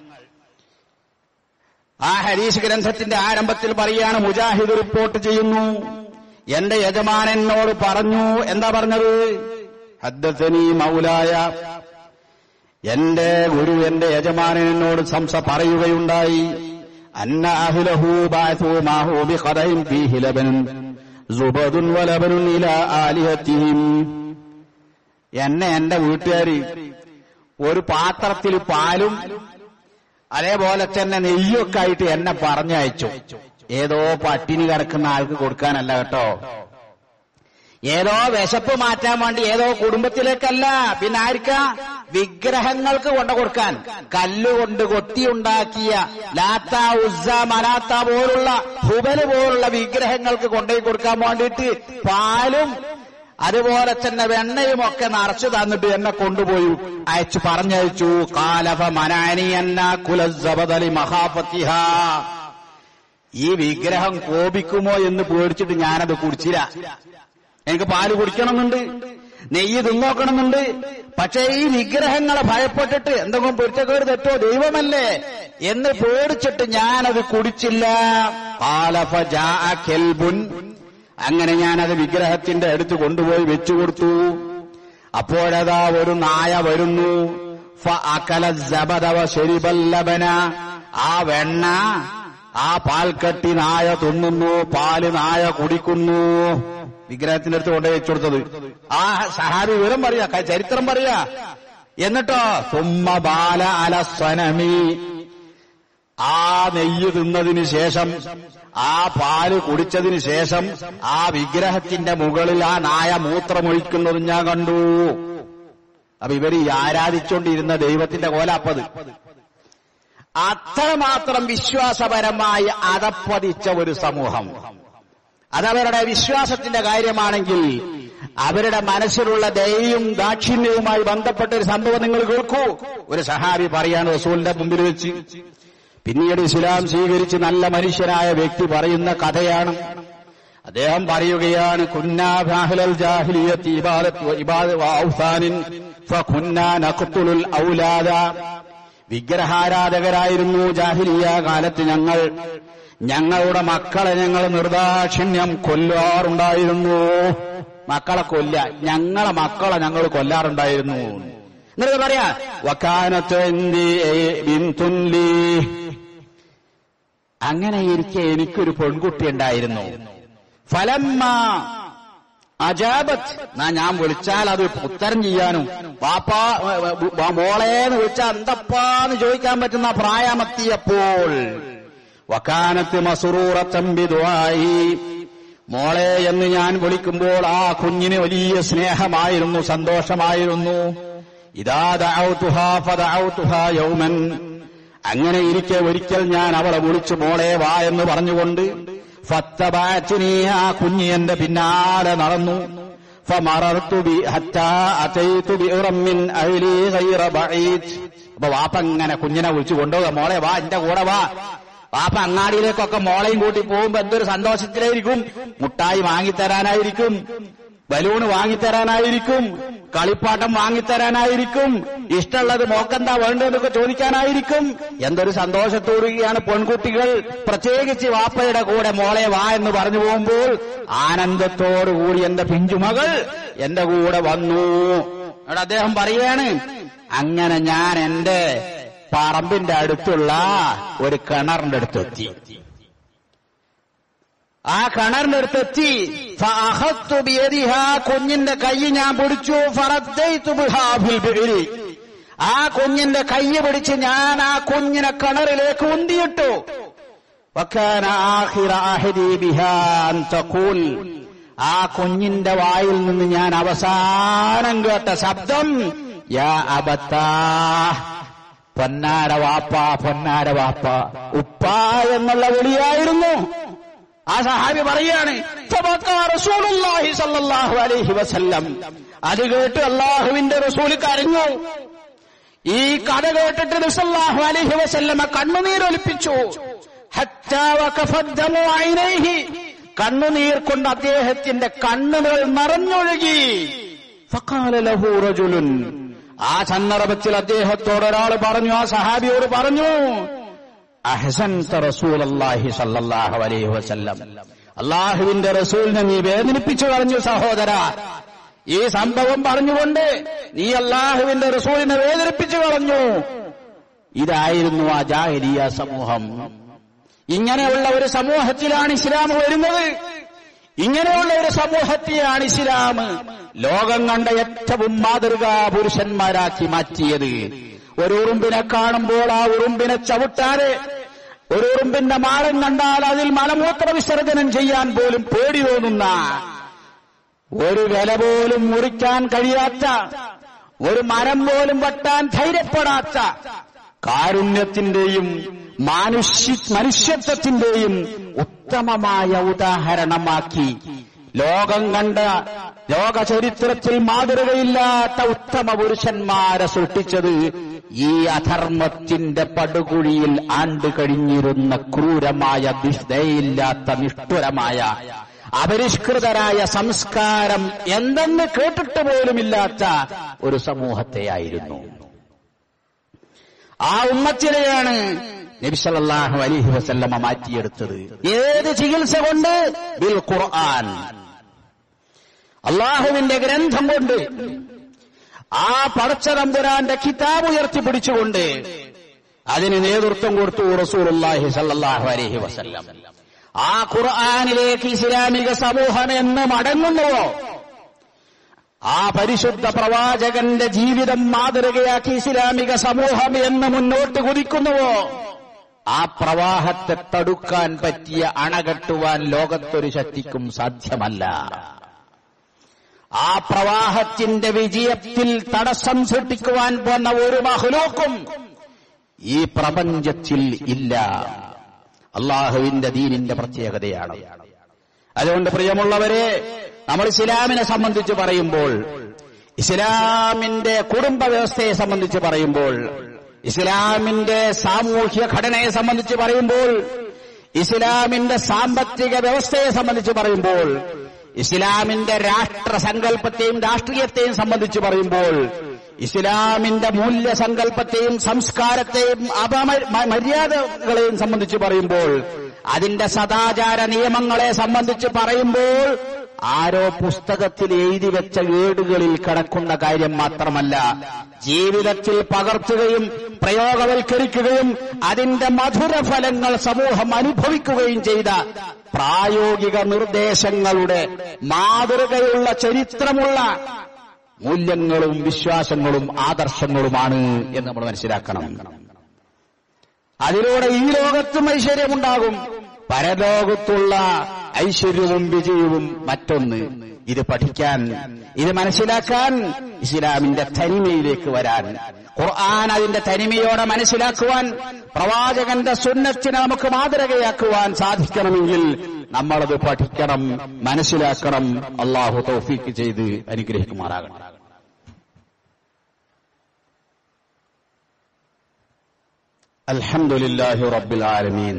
ആ ഹരീസ് ഗ്രന്ഥത്തിന്റെ ആരംഭത്തിൽ പറയാണ് മുജാഹിദ് റിപ്പോർട്ട് ചെയ്യുന്നു എന്റെ യജമാനനോട് പറഞ്ഞു എന്താ പറഞ്ഞത് ഹദ്ദത്തനി മൗലായ എന്റെ ഗുരു എന്റെ യജമാനനോട് സംസ പറയുകയുണ്ടായി അന്ന അഹ്ലഹു ബാഥു മാഹു ബിഖദൈൻ ഫീഹി ലബനുൻ സുബദുൻ വലബനുൻ ഇലാ ആലിഹത്തിഹിം എന്നെ എന്റെ വീട്ടുകാര് ഒരു പാത്രത്തിൽ പാലും അതേപോലെ തന്നെ നെയ്യൊക്കെ ആയിട്ട് എന്നെ പറഞ്ഞയച്ചു ഏതോ പട്ടിണി കിടക്കുന്ന ആൾക്ക് കൊടുക്കാനല്ല കേട്ടോ ഏതോ വിശപ്പ് മാറ്റാൻ വേണ്ടി ഏതോ കുടുംബത്തിലേക്കല്ല പിന്നെ ആർക്കാ വിഗ്രഹങ്ങൾക്ക് കൊണ്ടു കൊടുക്കാൻ കല്ലുകൊണ്ട് കൊത്തിയുണ്ടാക്കിയ ലാത്ത ഉസ്സ മനാത്ത പോലുള്ള ഹുബല് പോലുള്ള വിഗ്രഹങ്ങൾക്ക് കൊണ്ടുപോയി കൊടുക്കാൻ വേണ്ടിയിട്ട് പാലും അതുപോലെ തന്നെ വെണ്ണയും ഒക്കെ നിറച്ചു തന്നിട്ട് എന്നെ കൊണ്ടുപോയി അയച്ചു പറഞ്ഞയച്ചു കാലഫ മനാനി എന്ന കുലസബദലി മഹാപത്തിഹ ഈ വിഗ്രഹം കോപിക്കുമോ എന്ന് പേടിച്ചിട്ട് ഞാനത് കുടിച്ചില്ല എനിക്ക് പാല് കുടിക്കണമെന്നുണ്ട് നെയ്യ് തിന്നോക്കണമെന്നുണ്ട് പക്ഷേ ഈ വിഗ്രഹങ്ങളെ ഭയപ്പെട്ടിട്ട് എന്തെങ്കിലും പൊരുത്തക്കേട് തെറ്റോ ദൈവമല്ലേ എന്ന് പേടിച്ചിട്ട് ഞാനത് കുടിച്ചില്ല കാലഫ ജാ കെൽബുൻ അങ്ങനെ ഞാനത് വിഗ്രഹത്തിന്റെ അടുത്ത് കൊണ്ടുപോയി വെച്ചു കൊടുത്തു അപ്പോഴതാ ഒരു നായ വരുന്നു ഫ അകല ജബദവ ശരിബല്ലബന ആ വെണ്ണ ആ പാൽക്കട്ടി നായ തിന്നുന്നു പാല് നായ കുടിക്കുന്നു വിഗ്രഹത്തിന്റെ അടുത്ത് കൊണ്ടുപോയി വെച്ചു കൊടുത്തത് ആ സഹാബി വിവരം പറയാ ക- ചരിത്രം പറയാ എന്നിട്ടോ തുമ്മ ബാല അലസ്വനമി ആ നെയ്യ് തിന്നതിന് ശേഷം ആ പാല് കുടിച്ചതിന് ശേഷം ആ വിഗ്രഹത്തിന്റെ മുകളിൽ ആ നായ മൂത്രമൊഴിക്കുന്നതും ഞാൻ കണ്ടു അപ്പൊ ഇവര് ഈ ആരാധിച്ചുകൊണ്ടിരുന്ന ദൈവത്തിന്റെ കോലാപ്പത് അത്രമാത്രം വിശ്വാസപരമായി അതപ്പതിച്ച ഒരു സമൂഹം അതവരുടെ വിശ്വാസത്തിന്റെ കാര്യമാണെങ്കിൽ അവരുടെ മനസ്സിലുള്ള ദയയും ദാക്ഷിണ്യവുമായി ബന്ധപ്പെട്ട ഒരു സംഭവം നിങ്ങൾ കേൾക്കൂ ഒരു സഹാബി പറയാണ് റസൂലിന്റെ മുമ്പിൽ വെച്ച് പിന്നീട് ഇസ്ലാം സ്വീകരിച്ച് നല്ല മനുഷ്യനായ വ്യക്തി പറയുന്ന കഥയാണ് അദ്ദേഹം പറയുകയാണ് കുന്നാഹലൽ ജാഹിലിയത്ത് ഇബാദത്ത് ഇബാദ ഔസാനിൻ ഫകുന്നാ നഖ്തുലുൽ ഔലാദ വിഗ്രഹാരാധകരായിരുന്നു ജാഹിലിയ കാലത്ത് ഞങ്ങൾ ഞങ്ങളുടെ മക്കളെ ഞങ്ങൾ നിർദാക്ഷിണ്യം കൊല്ലാറുണ്ടായിരുന്നു മക്കളെ കൊല്ല ഞങ്ങളെ മക്കളെ ഞങ്ങൾ കൊല്ലാറുണ്ടായിരുന്നു എന്നിട്ട് പറയാ വക്കാനത്ത് എന്തി ബിന്തുല്ലി അങ്ങനെ ഇരിക്കെ എനിക്കൊരു പെൺകുട്ടി ഉണ്ടായിരുന്നു ഫലമ്മ അജാബത്ത് നാ ഞാൻ വിളിച്ചാൽ അത് ഉത്തരം ചെയ്യാനും വാപ്പാ മോളേന്ന് വിളിച്ചാൽ എന്തപ്പാന്ന് ചോദിക്കാൻ പറ്റുന്ന പ്രായമെത്തിയപ്പോൾ വക്കാനത്ത് മസുറൂറത്തമ്പിതുവായി മോളെ എന്ന് ഞാൻ വിളിക്കുമ്പോൾ ആ കുഞ്ഞിന് വലിയ സ്നേഹമായിരുന്നു സന്തോഷമായിരുന്നു ഇതാ ദഅൗതുഹാ ഫദഅൗതുഹാ യൗമൻ അങ്ങനെ ഇരിക്കെ ഒരിക്കൽ ഞാൻ അവളെ വിളിച്ചു മോളെ വാ എന്ന് പറഞ്ഞുകൊണ്ട് ഫത്തബാച്ചിനി ആ കുഞ്ഞി എന്റെ പിന്നാലെ നടന്നു ഫമറർത്തു ബി ഹത്താ അതൈതു ബിഇറം മിൻ അഹ്ലി ഗൈറ ബഈദ് അപ്പൊ വാപ്പ ഇങ്ങനെ കുഞ്ഞിനെ വിളിച്ചു കൊണ്ടുപോകുക മോളെ വാ എന്റെ കൂടെ വാ വാപ്പ അങ്ങാടിയിലേക്കൊക്കെ മോളെയും കൂട്ടി പോകുമ്പോ എന്തൊരു സന്തോഷത്തിലായിരിക്കും മുട്ടായി വാങ്ങിത്തരാനായിരിക്കും ബലൂണ് വാങ്ങിത്തരാനായിരിക്കും കളിപ്പാട്ടം വാങ്ങിത്തരാനായിരിക്കും ഇഷ്ടമുള്ളത് മോക്കെന്താ വേണ്ടതെന്നൊക്കെ ചോദിക്കാനായിരിക്കും എന്തൊരു സന്തോഷത്തോടുകയാണ് പെൺകുട്ടികൾ പ്രത്യേകിച്ച് വാപ്പയുടെ കൂടെ മോളെ വാ എന്ന് പറഞ്ഞു പോകുമ്പോൾ ആനന്ദത്തോടുകൂടി എന്റെ പിഞ്ചുമകൾ എന്റെ കൂടെ വന്നു അവിടെ അദ്ദേഹം പറയാണ് അങ്ങനെ ഞാൻ എന്റെ പറമ്പിന്റെ അടുത്തുള്ള ഒരു കിണറിന്റെ അടുത്തെത്തി ആ കിണറിന്റെ അടുത്തെത്തി ഫഅഖദ്തു ബിയദിഹാ കുഞ്ഞിന്റെ കൈ ഞാൻ പിടിച്ചു ഫറദ്ദൈതു ബിഹാ ഫിൽ ബിഇരി ആ കുഞ്ഞിന്റെ കൈ പിടിച്ച് ഞാൻ ആ കുഞ്ഞിനെ കിണറിലേക്ക് ഉന്തിയിട്ടു വക്കാന ആഖിറ അഹദി ബിഹാ അൻ തഖൂൽ ആ കുഞ്ഞിന്റെ വായിൽ നിന്ന് ഞാൻ അവസാനം കേട്ട ശബ്ദം യാ അബത്താ പൊന്നാര വാപ്പ പൊന്നാര വാപ്പ ഉപ്പ എന്നുള്ള വിളിയായിരുന്നു ആ സഹാബി പറയാണ് റസൂലുള്ളാഹി സല്ലല്ലാഹു അലൈഹി വസല്ലം അത് കേട്ട് അള്ളാഹുവിന്റെ റസൂൽ കരഞ്ഞു ഈ കഥ കേട്ടിട്ട് റസൂലുള്ളാഹു അലൈഹി വസല്ലമ കണ്ണുനീരൊലിപ്പിച്ചു ഹത്താ വഖഫത് ദമു ഐനൈഹി കണ്ണുനീർ കൊണ്ട് അദ്ദേഹത്തിന്റെ കണ്ണുകൾ നിറഞ്ഞൊഴുകി ഫഖാല ലഹു റജുലുൻ ആ സന്ദർഭത്തിൽ അദ്ദേഹത്തോട് ഒരാൾ പറഞ്ഞു ആ സഹാബിയോട് പറഞ്ഞു അഹസൻത റസൂലല്ലാഹി സല്ലല്ലാഹു അലൈഹി വസല്ലം അള്ളാഹുവിന്റെ റസൂലിനെ നീ വേദനിപ്പിച്ചു കളഞ്ഞു സഹോദര ഈ സംഭവം പറഞ്ഞുകൊണ്ട് നീ അള്ളാഹുവിന്റെ റസൂലിനെ വേദനിപ്പിച്ചു കളഞ്ഞു ഇതായിരുന്നു ആ ജാഹരിയ സമൂഹം ഇങ്ങനെയുള്ള ഒരു സമൂഹത്തിലാണ് ഇസ്ലാം വരുന്നത് ഇങ്ങനെയുള്ള ഒരു സമൂഹത്തെയാണ് ഇസ്ലാം ലോകം കണ്ട ഏറ്റവും മാതൃകാ പുരുഷന്മാരാക്കി മാറ്റിയത് ഒരു ഉറുമ്പിനെ കാണുമ്പോൾ ആ ഉറുമ്പിനെ ചവിട്ടാതെ ഒരു ഉറുമ്പിന്റെ മാളം കണ്ടാൽ അതിൽ മലമൂത്ര വിസർജനം ചെയ്യാൻ പോലും പേടി തോന്നുന്ന ഒരു വില പോലും മുറിക്കാൻ കഴിയാത്ത ഒരു മരം പോലും വെട്ടാൻ ധൈര്യപ്പെടാത്ത കാരുണ്യത്തിന്റെയും മാനുഷ്യ മനുഷ്യത്വത്തിന്റെയും ഉത്തമമായ ഉദാഹരണമാക്കി ലോകം കണ്ട ലോക ചരിത്രത്തിൽ മാതൃകയില്ലാത്ത ഉത്തമ പുരുഷന്മാരെ സൃഷ്ടിച്ചത് ഈ അധർമ്മത്തിന്റെ പടുകുഴിയിൽ ആണ്ട് കഴിഞ്ഞിരുന്ന ക്രൂരമായ ദയയില്ലാത്ത നിഷ്ഠുരമായ അപരിഷ്കൃതരായ സംസ്കാരം എന്തെന്ന് കേട്ടിട്ട് പോലുമില്ലാത്ത ഒരു സമൂഹത്തെയായിരുന്നു ആ ഉമ്മത്തിനെയാണ് നബി സല്ലല്ലാഹു അലൈഹി വസല്ലമ മാറ്റിയെടുത്തത് ഏത് ചികിത്സ കൊണ്ട് ബിൽ ഖുർആൻ അള്ളാഹുവിന്റെ ഗ്രന്ഥം കൊണ്ട് ആ പടച്ചതമ്പുരാന്റെ കിതാബ് ഉയർത്തിപ്പിടിച്ചുകൊണ്ട് അതിന് നേതൃത്വം കൊടുത്തു റസൂലുള്ളാഹി സല്ലല്ലാഹു അലൈഹി വസല്ലം ആ ഖുർആനിലേക്ക് ഇസ്ലാമിക സമൂഹം എന്ന് മടങ്ങുന്നുവോ ആ പരിശുദ്ധ പ്രവാചകന്റെ ജീവിതം മാതൃകയാക്കി ഇസ്ലാമിക സമൂഹം എന്ന് മുന്നോട്ട് കുതിക്കുന്നുവോ ആ പ്രവാഹത്തെ തടുക്കാൻ പറ്റിയ അണകെട്ടുവാൻ ലോകത്തൊരു ശക്തിക്കും സാധ്യമല്ല ആ പ്രവാഹത്തിന്റെ വിജയത്തിൽ തടസ്സം സൃഷ്ടിക്കുവാൻ പോന്ന ഒരു മഹ്ലൂക്കും ഈ പ്രപഞ്ചത്തിൽ ഇല്ല അള്ളാഹുവിന്റെ ദീനിന്റെ പ്രത്യേകതയാണ് അതുകൊണ്ട് പ്രിയമുള്ളവരെ നമ്മൾ ഇസ്ലാമിനെ സംബന്ധിച്ച് പറയുമ്പോൾ ഇസ്ലാമിന്റെ കുടുംബ വ്യവസ്ഥയെ സംബന്ധിച്ച് പറയുമ്പോൾ ഇസ്ലാമിന്റെ സാമൂഹ്യ ഘടനയെ സംബന്ധിച്ച് പറയുമ്പോൾ ഇസ്ലാമിന്റെ സാമ്പത്തിക വ്യവസ്ഥയെ സംബന്ധിച്ച് പറയുമ്പോൾ ഇസ്ലാമിന്റെ രാഷ്ട്രസങ്കല്പത്തെയും രാഷ്ട്രീയത്തെയും സംബന്ധിച്ച് പറയുമ്പോൾ ഇസ്ലാമിന്റെ മൂല്യസങ്കല്പത്തെയും സംസ്കാരത്തെയും അപമ- മ- മര്യാദകളെയും സംബന്ധിച്ച് പറയുമ്പോൾ അതിന്റെ സദാചാര നിയമങ്ങളെ സംബന്ധിച്ച് പറയുമ്പോൾ ആരോ പുസ്തകത്തിൽ എഴുതി വെച്ച ഏടുകളിൽ കിടക്കുന്ന കാര്യം മാത്രമല്ല ജീവിതത്തിൽ പകർത്തുകയും പ്രയോഗവൽക്കരിക്കുകയും അതിന്റെ മധുരഫലങ്ങൾ സമൂഹം അനുഭവിക്കുകയും ചെയ്ത പ്രായോഗിക നിർദ്ദേശങ്ങളുടെ മാതൃകയുള്ള ചരിത്രമുള്ള മൂല്യങ്ങളും വിശ്വാസങ്ങളും ആദർശങ്ങളുമാണ് എന്ന് നമ്മൾ മനസ്സിലാക്കണം അതിലൂടെ ഈ ലോകത്തും ഐശ്വര്യമുണ്ടാകും പരലോകത്തുള്ള ഐശ്വര്യവും വിജയവും മറ്റൊന്ന് ഇത് പഠിക്കാൻ ഇത് മനസ്സിലാക്കാൻ ഇസ്ലാമിന്റെ തനിമയിലേക്ക് വരാൻ ഖുർആൻ അതിന്റെ തനിമയോടെ മനസ്സിലാക്കുവാൻ പ്രവാചകന്റെ സുന്നത്തിനെ നമുക്ക് മാതൃകയാക്കുവാൻ സാധിക്കണമെങ്കിൽ നമ്മളത് പഠിക്കണം മനസ്സിലാക്കണം അള്ളാഹു തൗഫീക്ക് ചെയ്ത് അനുഗ്രഹിക്കുമാറാകണം الحمد لله رب العالمين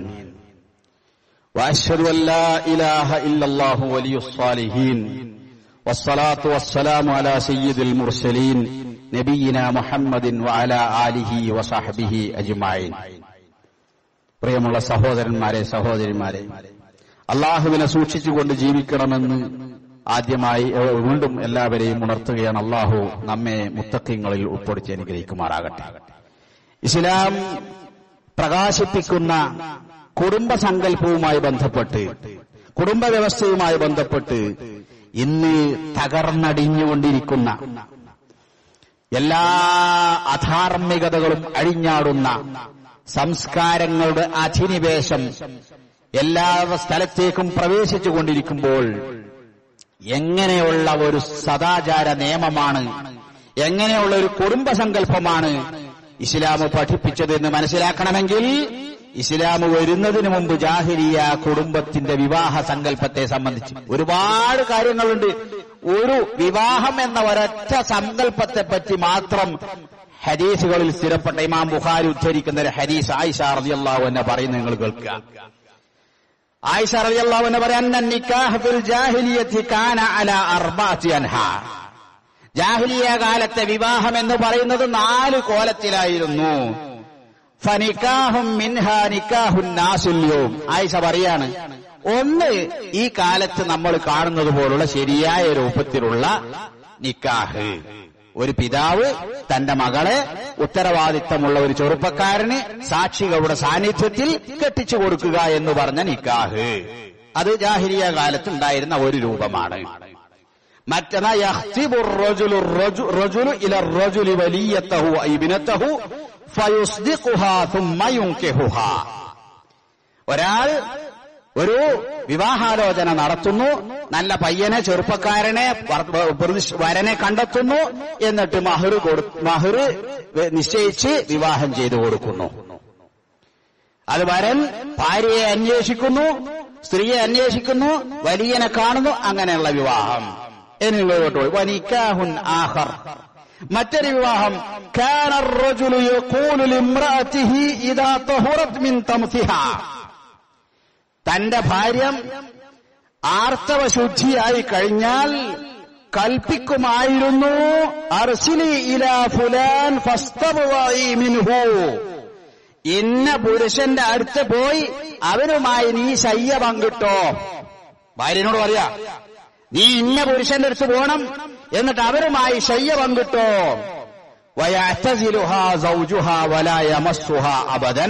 واشهد ان لا اله الا الله ولي الصالحين والصلاه والسلام على سيد المرسلين نبينا محمد وعلى اله وصحبه اجمعين പ്രിയമുള്ള സഹോദരന്മാരെ സഹോദരിമാരെ അള്ളാഹുവിനെ സൂക്ഷിച്ചുകൊണ്ട് ജീവിക്കണമെന്ന് ആദ്യമായി ഏഹ്, വീണ്ടും എല്ലാവരെയും ഉണർത്തുകയാണ് അള്ളാഹു നമ്മെ മുത്തക്കിങ്ങളിൽ ഉൾപ്പെടുത്തി അനുഗ്രഹിക്കുമാറാകട്ടെ ഇസ്ലാം പ്രകാശിപ്പിക്കുന്ന കുടുംബ സങ്കല്പവുമായി ബന്ധപ്പെട്ട് കുടുംബ വ്യവസ്ഥയുമായി ബന്ധപ്പെട്ട് ഇന്ന് തകർന്നടിഞ്ഞുകൊണ്ടിരിക്കുന്ന എല്ലാ അധാർമികതകളും അഴിഞ്ഞാടുന്ന സംസ്കാരങ്ങളുടെ അധിനിവേശം എല്ലാ സ്ഥലത്തേക്കും പ്രവേശിച്ചു കൊണ്ടിരിക്കുമ്പോൾ എങ്ങനെയുള്ള ഒരു സദാചാര നിയമമാണ് എങ്ങനെയുള്ള ഒരു കുടുംബ സങ്കല്പമാണ് ഇസ്ലാം പഠിപ്പിച്ചതെന്ന് മനസ്സിലാക്കണമെങ്കിൽ ഇസ്ലാം വരുന്നതിന് മുമ്പ് ജാഹിരിയ കുടുംബത്തിന്റെ വിവാഹ സങ്കല്പത്തെ സംബന്ധിച്ച് ഒരുപാട് കാര്യങ്ങളുണ്ട് ഒരു വിവാഹം എന്ന ഒരൊറ്റ സങ്കല്പത്തെ പറ്റി മാത്രം ഹദീസുകളിൽ സ്ഥിരപ്പെട്ട ഇമാം ബുഖാരി ഉദ്ധരിക്കുന്ന ഒരു ഹദീസ് ആയിഷ റളിയല്ലാഹു അൻഹ പറയുന്നത് നിങ്ങൾ കേൾക്കുക ആയിഷ റളിയല്ലാഹു അൻഹ പറയാൻ നിക്കാഹ് ഫിൽ ജാഹിലിയത്തി കാന അല അർബഅത്തി അൻഹാ ജാഹിലിയ കാലത്തെ വിവാഹം എന്ന് പറയുന്നത് നാല് കോലത്തിലായിരുന്നു ഫനിക്കാഹും മിൻഹ നിക്കാഹുൻ നാസുല്യവും ആയിഷ പറയാണ് ഒന്ന് ഈ കാലത്ത് നമ്മൾ കാണുന്നത് പോലുള്ള ശരിയായ രൂപത്തിലുള്ള നിക്കാഹ് ഒരു പിതാവ് തന്റെ മകളെ ഉത്തരവാദിത്തമുള്ള ഒരു ചെറുപ്പക്കാരന് സാക്ഷികളുടെ സാന്നിധ്യത്തിൽ കെട്ടിച്ചു കൊടുക്കുക എന്ന് പറഞ്ഞ നിക്കാഹ് അത് ജാഹിരിയ കാലത്ത് ഉണ്ടായിരുന്ന ഒരു രൂപമാണ് മറ്റന്നാ യഖ്തിബു الرجل الرجل الى الرجل وليته ابنته فيصدقها ثم ينكحها ഒരാൾ ഒരു വിവാഹാലോചന നടത്തുന്നു നല്ല പയ്യനെ ചെറുപ്പക്കാരനെ വർ- പ്രതി- വരനെ കണ്ടെത്തുന്നു എന്നിട്ട് മഹർ കൊടു മഹർ നിശ്ചയിച്ച് വിവാഹം ചെയ്തു കൊടുക്കുന്നു അത് വരൻ ഭാര്യയെ അന്വേഷിക്കുന്നു സ്ത്രീയെ അന്വേഷിക്കുന്നു വലിയനെ കാണുന്നു അങ്ങനെയുള്ള വിവാഹം ഇനി ഇങ്ങോട്ട് പോയി വനിക്കാഹുൻ ആഹർ മറ്റൊരു വിവാഹം كان الرجل يقول لامرأته إذا طهرت من طمثها തന്റെ ഭാര്യ ആർത്തവശുദ്ധിയായി കഴിഞ്ഞാൽ കൽപ്പിക്കുമായിരുന്നു അർസിലി ഇല ഫുലാൻ ഫസ്തബ്വായി മിൻഹു ഇന്ന പുരുഷന്റെ അടുത്ത് പോയി അവരുമായി നീ ശയ്യ പങ്കിട്ടോ ഭാര്യനോട് പറയാ നീ ഇന്ന പുരുഷന്റെ അടുത്ത് പോണം എന്നിട്ട് അവരുമായി ശയ്യ പങ്കിട്ടോ വയഅ്തസിലുഹാ സൗജുഹാ വലാ യമസ്സുഹാ അബദൻ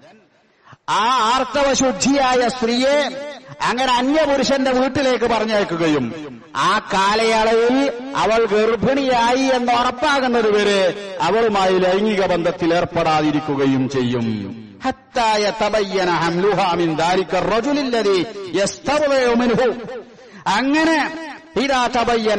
ആ ആർത്തവശുദ്ധിയായ സ്ത്രീയെ അങ്ങനെ അന്യപുരുഷന്റെ വീട്ടിലേക്ക് പറഞ്ഞയക്കുകയും ആ കാലയളവിൽ അവൾ ഗർഭിണിയായി എന്ന് ഉറപ്പാകുന്നത് വരെ അവളുമായി ലൈംഗിക ബന്ധത്തിൽ ഏർപ്പെടാതിരിക്കുകയും ചെയ്യും حتى يتبين حملها من ذلك الرجل الذي يسترضع منه അങ്ങനെ ഇതാ തബയ്യന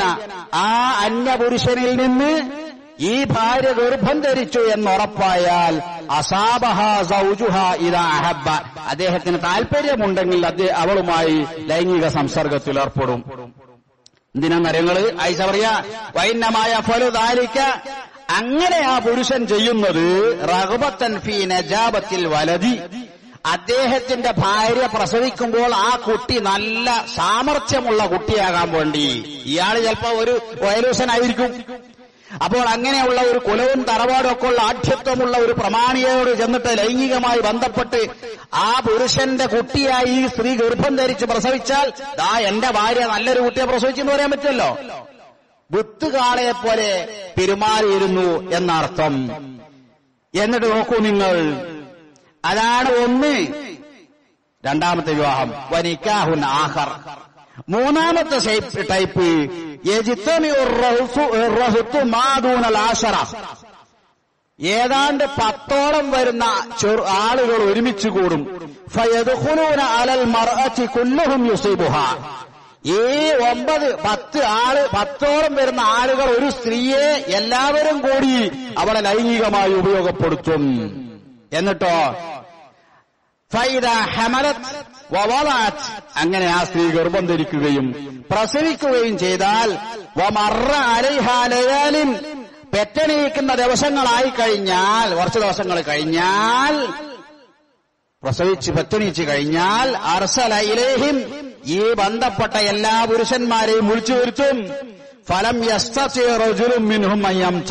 ആ അന്യപുരുഷനിൽ നിന്ന് ഈ ഭാര്യ ഗർഭം ധരിച്ചു എന്നുറപ്പായാൽ അസാബഹ സൗജുഹ ഇതാ അഹബ അദ്ദേഹത്തിന് താല്പര്യമുണ്ടെങ്കിൽ അദ്ദേഹം അവളുമായി ലൈംഗിക സംസർഗത്തിൽ ഏർപ്പെടും എന്തിനാന്നറിയങ്ങള് ഐസ പറയാ വൈന്നമായ ഫലുദാലിക്ക അങ്ങനെ ആ പുരുഷൻ ചെയ്യുന്നത് റഹബത്തൻ ഫീ നജാബത്തിൽ വലതി അദ്ദേഹത്തിന്റെ ഭാര്യ പ്രസവിക്കുമ്പോൾ ആ കുട്ടി നല്ല സാമർഥ്യമുള്ള കുട്ടിയാകാൻ വേണ്ടി ഇയാൾ ചിലപ്പോ ഒരു വയലൂസനായിരിക്കും അപ്പോൾ അങ്ങനെയുള്ള ഒരു കുലവും തറവാടും ഒക്കെ ഉള്ള ആഠ്യത്വമുള്ള ഒരു പ്രമാണിയോട് ചെന്നിട്ട് ലൈംഗികമായി ബന്ധപ്പെട്ട് ആ പുരുഷന്റെ കുട്ടിയായി ഈ സ്ത്രീ ഗർഭം ധരിച്ച് പ്രസവിച്ചാൽ ദാ എന്റെ ഭാര്യ നല്ലൊരു കുട്ടിയെ പ്രസവിച്ചെന്ന് പറയാൻ പറ്റുമല്ലോ വിത്തുകാളയെ പോലെ പെരുമാറിയിരുന്നു എന്നർത്ഥം എന്നിട്ട് നോക്കൂ നിങ്ങൾ അതാണ് ഒന്ന് രണ്ടാമത്തെ വിവാഹം വനിക്കാഹുൻ ആഹർ മൂന്നാമത്തെ ഷൈപ്പ് ടൈപ്പ് യജിത്തമിഉർ റഹ്സു- റഹ്തു മാദൂനൽ ആശറ ഏതാണ്ട് പത്തോളം വരുന്ന ചെറു ആളുകൾ ഒരുമിച്ച് കൂടും ഫയദ്ഖുലൂന അലൽ മർഅത്തി കുല്ലുഹും യുസീബുഹ ഈ ഒമ്പത് പത്ത് ആള് പത്തോളം വരുന്ന ആളുകൾ ഒരു സ്ത്രീയെ എല്ലാവരും കൂടി അവളെ ലൈംഗികമായി ഉപയോഗപ്പെടുത്തും എന്നിട്ടോ ഫൈദ ഹമലത് വവളാത് അങ്ങനെ ആ സ്ത്രീ ഗർഭം ധരിക്കുകയും പ്രസവിക്കുകയും ചെയ്താൽ വമറ അലൈഹാ ലയാലിൻ പെറ്റണീക്കുന്ന ദിവസങ്ങളായി കഴിഞ്ഞാൽ കുറച്ച് ദിവസങ്ങൾ കഴിഞ്ഞാൽ പ്രസവിച്ച് പെറ്റണീച്ച് കഴിഞ്ഞാൽ അർസല ഇലേഹിം ഈ ബന്ധപ്പെട്ട എല്ലാ പുരുഷന്മാരെയും വിളിച്ചു വരുത്തും ഫലം യസ്തറും മിൻഹും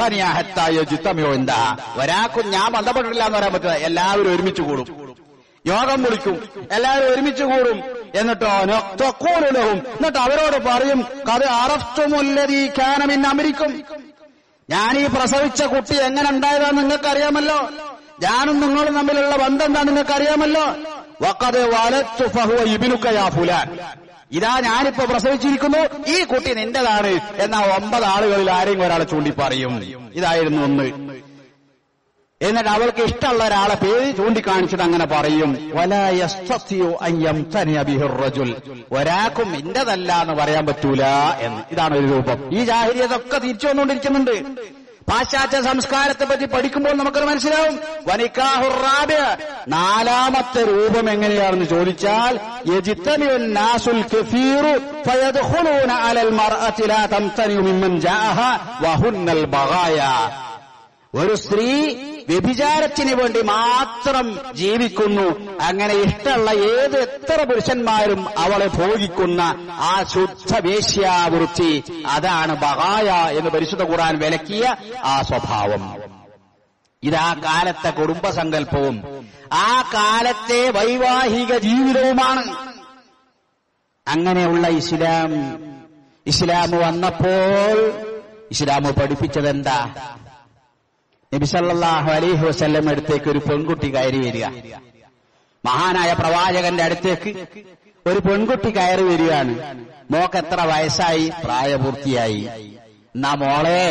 ഒരാൾക്കും ഞാൻ ബന്ധപ്പെട്ടിട്ടില്ല എന്ന് പറയാൻ പറ്റില്ല എല്ലാവരും ഒരുമിച്ച് കൂടും യോഗം വിളിക്കും എല്ലാവരും ഒരുമിച്ച് കൂടും എന്നിട്ടോ തൊക്കൂലവും എന്നിട്ട് അവരോട് പറയും കത് അറഫ്റ്റുമുല്ലതീ ഖാനമിൻ അമരിക്കും ഞാൻ ഈ പ്രസവിച്ച കുട്ടി എങ്ങനെ ഉണ്ടായതാന്ന് നിങ്ങൾക്കറിയാമല്ലോ ഞാനും നിങ്ങളും തമ്മിലുള്ള ബന്ധം എന്താ നിങ്ങൾക്കറിയാമല്ലോ വക്കത് വലത്തു ഫഹുവ ഇബിനുക്കയാ ഫുലാൻ ഇതാ ഞാനിപ്പോ പ്രസവിച്ചിരിക്കുന്നു ഈ കുട്ടി നിന്റേതാണ് എന്ന ഒമ്പത് ആളുകളിൽ ആരെങ്കിലും ഒരാളെ ചൂണ്ടി പറയും ഇതായിരുന്നു ഒന്ന് എന്നിട്ട് അവൾക്ക് ഇഷ്ടമുള്ള ഒരാളെ പേര് ചൂണ്ടിക്കാണിച്ചിട്ട് അങ്ങനെ പറയും വലാ യസ്തത്തിയു അൻ യംതനിയ ബിഹിർ റജുൽ. ഒരാൾക്കും ഇന്റതല്ല എന്ന് പറയാൻ പറ്റൂല എന്ന് ഇതാണ് ഒരു രൂപം ഈ ജാഹിരിയതൊക്കെ തിരിച്ചു വന്നുകൊണ്ടിരിക്കുന്നുണ്ട് പാശ്ചാത്യ സംസ്കാരത്തെ പറ്റി പഠിക്കുമ്പോൾ നമുക്കത് മനസ്സിലാവും വനിക്കാഹുറാബ് നാലാമത്തെ രൂപം എങ്ങനെയാണെന്ന് ചോദിച്ചാൽ യജിത്തമിഉൻ നാസുൽ കഫീറു ഫയദ്ഖുലൂന അലൽ മർഅത്തി ലാ തംതനിഉ മിമ്മൻ ജാഅഹ വഹുന്നൽ ബഗായ ഒരു സ്ത്രീ വ്യഭിചാരത്തിന് വേണ്ടി മാത്രം ജീവിക്കുന്നു അങ്ങനെ ഇഷ്ടമുള്ള ഏത് എത്ര പുരുഷന്മാരും അവളെ ഭോഗിക്കുന്ന ആ ശുദ്ധ വേശ്യാവൃത്തി അതാണ് ബഹായ എന്ന് പരിശുദ്ധ ഖുർആൻ വിലക്കിയ ആ സ്വഭാവം ഇതാ കാലത്തെ കുടുംബസങ്കല്പവും ആ കാലത്തെ വൈവാഹിക ജീവിതവുമാണ് അങ്ങനെയുള്ള ഇസ്ലാം ഇസ്ലാം വന്നപ്പോൾ ഇസ്ലാം പഠിപ്പിച്ചത് എന്താ നബി സല്ലല്ലാഹു അലൈഹി വസല്ലം അടുത്തേക്ക് ഒരു പെൺകുട്ടി കയറി വരിക മഹാനായ പ്രവാചകന്റെ അടുത്തേക്ക് ഒരു പെൺകുട്ടി കയറി വരികയാണ് മോക്ക് എത്ര വയസ്സായി പ്രായപൂർത്തിയായി എന്നാ മോളെ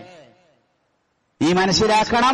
നീ മനസ്സിലാക്കണം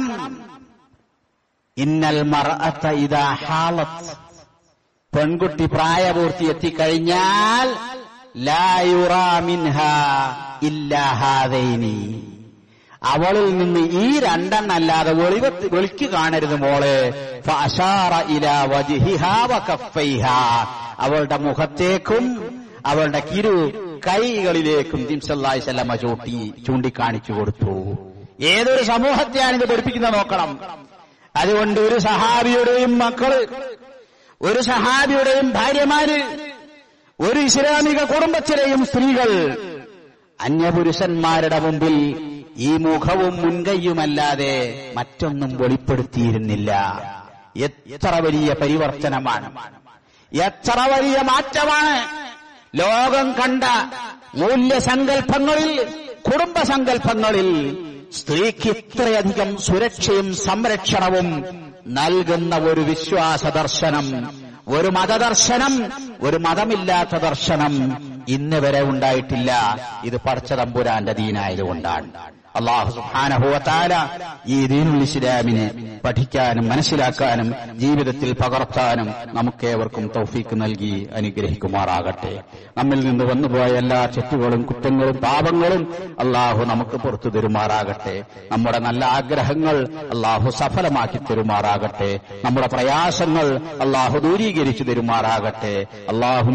ഇന്നൽ മർഅത്ത ഇദാ ഹാലത്ത് പെൺകുട്ടി പ്രായപൂർത്തി എത്തിക്കഴിഞ്ഞാൽ ലാ യുറാ മിൻഹാ ഇല്ലാ ഹാദൈനി അവളിൽ നിന്ന് ഈ രണ്ടെണ്ണല്ലാതെ വെളിവ വെളിക്ക് കാണരുത് മോളെ ഫഅശാറ ഇലാ വജ്ഹിഹാ വകഫൈഹാ അവളുടെ മുഖത്തേക്കും അവളുടെ കിരു കൈകളിലേക്കും തിംസല്ലായി സല്ലമ ചൂട്ടി ചൂണ്ടിക്കാണിച്ചു കൊടുത്തു ഏതൊരു സമൂഹത്തെയാണ് ഇത് പഠിപ്പിക്കുന്നത് നോക്കണം അതുകൊണ്ട് ഒരു സഹാബിയുടെയും മക്കള് ഒരു സഹാബിയുടെയും ഭാര്യമാര് ഒരു ഇസ്ലാമിക കുടുംബത്തിലെയും സ്ത്രീകൾ അന്യപുരുഷന്മാരുടെ മുമ്പിൽ ഈ മുഖവും മുൻകൈയുമല്ലാതെ മറ്റൊന്നും വെളിപ്പെടുത്തിയിരുന്നില്ല എത്ര വലിയ പരിവർത്തനമാണ് എത്ര വലിയ മാറ്റമാണ് ലോകം കണ്ട മൂല്യസങ്കല്പങ്ങളിൽ കുടുംബസങ്കല്പങ്ങളിൽ സ്ത്രീക്ക് ഇത്രയധികം സുരക്ഷയും സംരക്ഷണവും നൽകുന്ന ഒരു വിശ്വാസ ദർശനം ഒരു മതദർശനം ഒരു മതമില്ലാത്ത ദർശനം ഇന്ന് വരെ ഉണ്ടായിട്ടില്ല ഇത് പടച്ചതമ്പുരാന്റെ ദീനായതുകൊണ്ടാണ് അള്ളാഹു സുബ്ഹാനഹുവതാല ഈ ദീനുൽ ഇസ്ലാമിനെ പഠിക്കാനും മനസ്സിലാക്കാനും ജീവിതത്തിൽ പകർത്താനും നമുക്കേവർക്കും തൗഫീക്ക് നൽകി അനുഗ്രഹിക്കുമാറാകട്ടെ നമ്മിൽ നിന്ന് വന്നുപോയ എല്ലാ തെറ്റുകളും കുറ്റങ്ങളും പാപങ്ങളും അള്ളാഹു നമുക്ക് പുറത്തു തരുമാറാകട്ടെ നമ്മുടെ നല്ല ആഗ്രഹങ്ങൾ അള്ളാഹു സഫലമാക്കി തരുമാറാകട്ടെ നമ്മുടെ പ്രയാസങ്ങൾ അള്ളാഹു ദൂരീകരിച്ചു തരുമാറാകട്ടെ അള്ളാഹു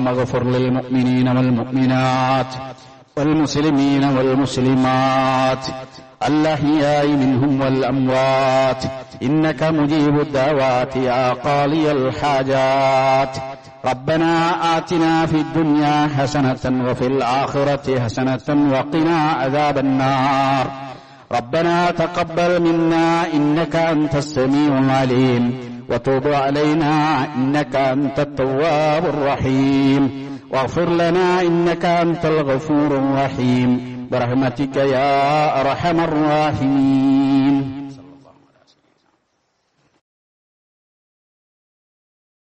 والمؤمنات والمسلمين والمسلمات الأحياء منهم والأموات إنك مجيب الدعوات يا قاضي الحاجات ربنا آتنا في الدنيا حسنة وفي الآخرة حسنة وقنا عذاب النار ربنا تقبل منا إنك أنت السميع العليم وتوب علينا إنك أنت التواب الرحيم واغفر لنا إنك أنت الغفور الرحيم برحمتك يا أرحم الراحمين